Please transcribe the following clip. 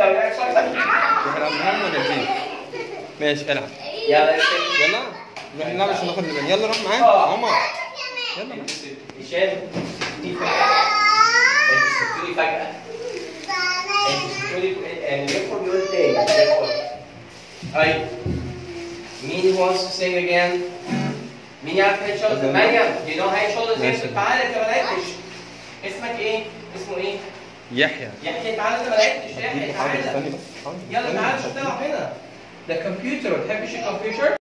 طب يلا شوي تروح العب معاهم ولا تجيب؟ ماشي العب يلا اشتري يلا نروح نلعب عشان ناخد لبن يلا روح معاهم ماما يلا معاهم. هشام دي فجأة انت سبتولي فجأة انت سبتولي يعني يدخل بيقول تاني يدخل اي مين wants to sing again؟ مين يعرف هيد شولدرز؟ أنا. مريم do you know هيد شولدرز؟ ماشي. تعالى انت ما لعبتش اسمك ايه؟ اسمه ايه؟ يحيى يحيى تعالى انت ما لعبتش يحيى حاضر تعالى استني بس حاضر يلا استني. تعالى شوف تلعب هنا ده كمبيوتر ما تحبش الكمبيوتر؟